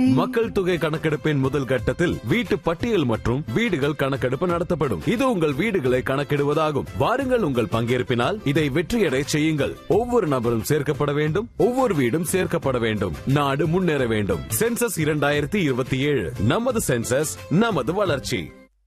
மக்கள் தொகை கணக்கெடுப்பின் முதல் கட்டத்தில் வீட்டு பட்டியல் மற்றும் வீடுகள் கணக்கெடுப்பு நடத்தப்படும் இது உங்கள் வீடுகளை கணக்கிடுவதாகும் வாருங்கள் உங்கள் பங்கேற்பினால் இதை வெற்றியடை செய்யுங்கள் ஒவ்வொரு நபரும் சேர்க்கப்பட வேண்டும் ஒவ்வொரு வீடும் சேர்க்கப்பட வேண்டும் நாடு முன்னேற வேண்டும் சென்சஸ் இரண்டாயிரத்தி இருபத்தி ஏழு நமது சென்சஸ் நமது வளர்ச்சி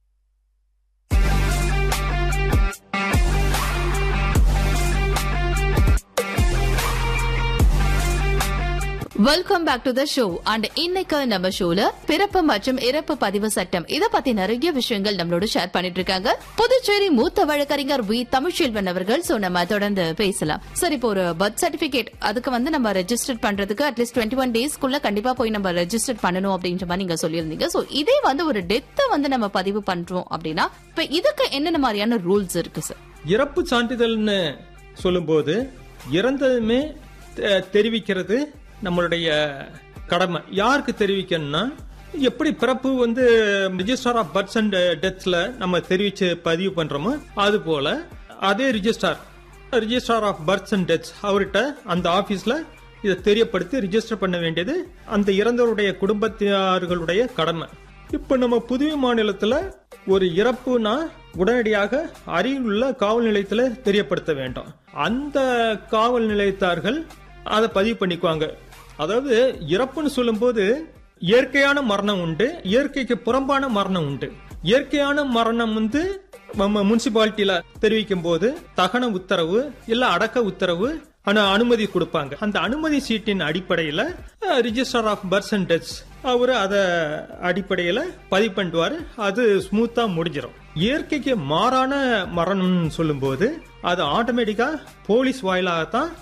welcome back to the show and இன்னைக்கு நம்ம ஷோல பிறப்பு மற்றும் இறப்பு பதிவு சட்டம் இத பத்தி நிறைய விஷயங்கள் நம்மளோட ஷேர் பண்ணிட்டு இருக்காங்க புதுச்சேரி மூத்த வழக்கறிஞர் வி தமிழ்ச்செல்வன் அவர்கள் சோ நம்ம தொடர்ந்து பேசலாம் சார் இப்போ ஒரு பர்த் சர்டிபிகேட் அதுக்கு வந்து நம்ம ரெஜிஸ்டர் பண்றதுக்கு அட்லீஸ்ட் டுவெண்ட்டி ஒன் டேஸ்க்குள்ள கண்டிப்பா போய் நம்ம ரெஜிஸ்டர் பண்ணணும் அப்படின்ற மாதிரி நீங்க சொல்லியிருந்தீங்க சோ இதே வந்து ஒரு டெத்தை வந்து நம்ம பதிவு பண்றோம் அப்படின்னா இப்ப இதுக்கு என்னென்ன மாதிரியான ரூல்ஸ் இருக்கு சார் இறப்பு சான்றிதழ்னு சொல்லும்போது இறந்ததுமே தெ- தெரிவிக்கிறது நம்மளுடைய கடமை யாருக்கு தெரிவிக்கணும்னா எப்படி பிறப்பு வந்து ரிஜிஸ்டர் ஆஃப் பர்த்ஸ் அண்ட் டெத்ஸ்ல நம்ம தெரிவிச்சு பதிவு பண்றோமோ அது போல அதே registrar registrar of births and deaths அவர்கிட்ட அந்த ஆபீஸ்ல இதை தெரியப்படுத்தி ரிஜிஸ்டர் பண்ண வேண்டியது அந்த இறந்தவருடைய குடும்பத்தினர்களுடைய கடமை இப்ப நம்ம புதுவை மாநிலத்துல ஒரு இறப்புனா உடனடியாக அருகில் உள்ள காவல் நிலையத்துல தெரியப்படுத்த வேண்டும் அந்த காவல் நிலையத்தார்கள் அதை பதிவு பண்ணிக்குவாங்க அதாவது இறப்புன்னு சொல்லும்போது இயற்கையான மரணம் உண்டு இயற்கைக்கு புறம்பான மரணம் உண்டு இயற்கையான மரணம் வந்து நம்ம முனிசிபாலிட்டியில தெரிவிக்கும் போது தகன உத்தரவு இல்ல அடக்க உத்தரவு ஆனா அனுமதி கொடுப்பாங்க அந்த அனுமதி சீட்டின் அடிப்படையில register of births and deaths அவரு அத அடிப்படையில பதிவு பண்ணுவாரு அது ஸ்மூத்தா முடிஞ்சிடும் இயற்கைக்கு மாறான மரணம்னு சொல்லும்போது அது ஆட்டோமேட்டிக்கா போலீஸ் வாயிலாகத்தான்